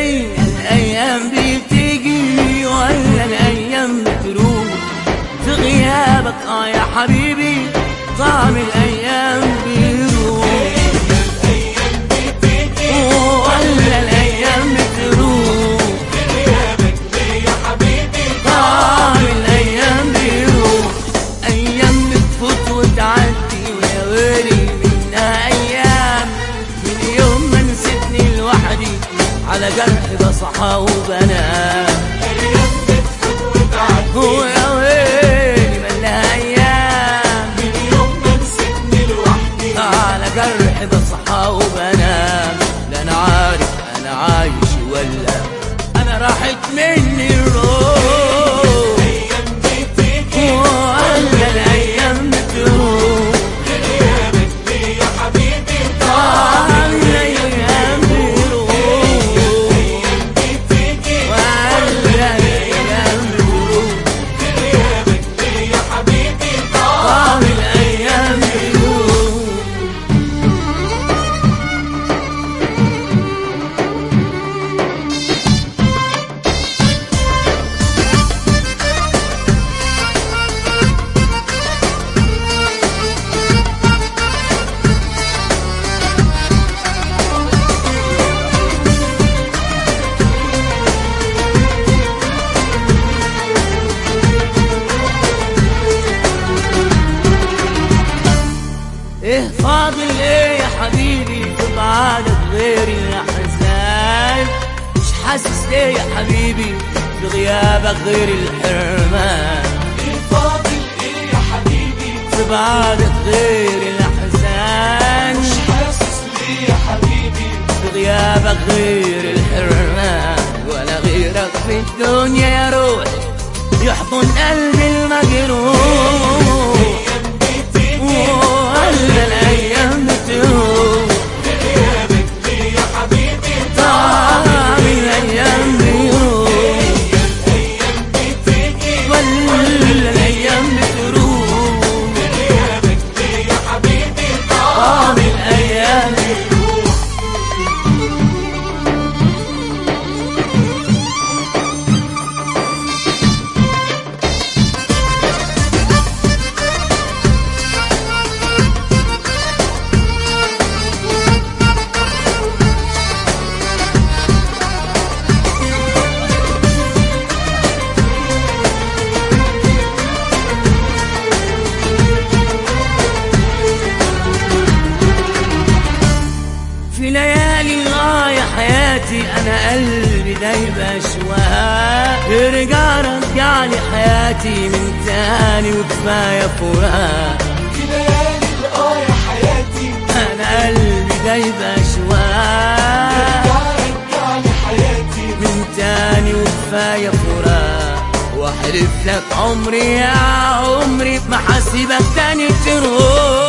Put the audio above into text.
ويلي الايام دي بتيجي ولا الايام بتروح في غيابك اه يا حبيبي طعم الايام بيروح ولا الايام بتروح طعم الايام بيروح ايام بتفوت وتعدي ويا ويلي منها ايام من يوم ما نسيتني لوحدي على جرح بصحى وبنام ويا ويلي ملها ايام على جرح بصحى وبنام لا انا عارف انا عايش ولا انا راحت مني الروح ولا الايام بتروح طال الايام بتروح ولا الايام بتروح طال الايام بتروح ايه فاضل ايه يا حبيبي في بعدك غير الاحزان مش حاسس ليه يا حبيبي في غيابك غير الحرمان في بعدك غير الاحزان في غيابك غير الحرمان ولا غيرك في الدنيا يا روح يحضن قلبي المجروح ولا الايام بتروح طعم الايام بيروح ولا الايام بتروح طعم الايام بيروح في ليالي الغاية حياتي أنا قلبي دايب أشواق ارجع رجع لي حياتي من تاني وكفاية فراق أنا قلبي دايب أشواق من تاني وكفاية فراق واحلف لك عمري يا عمري ما حسيبك تاني تروح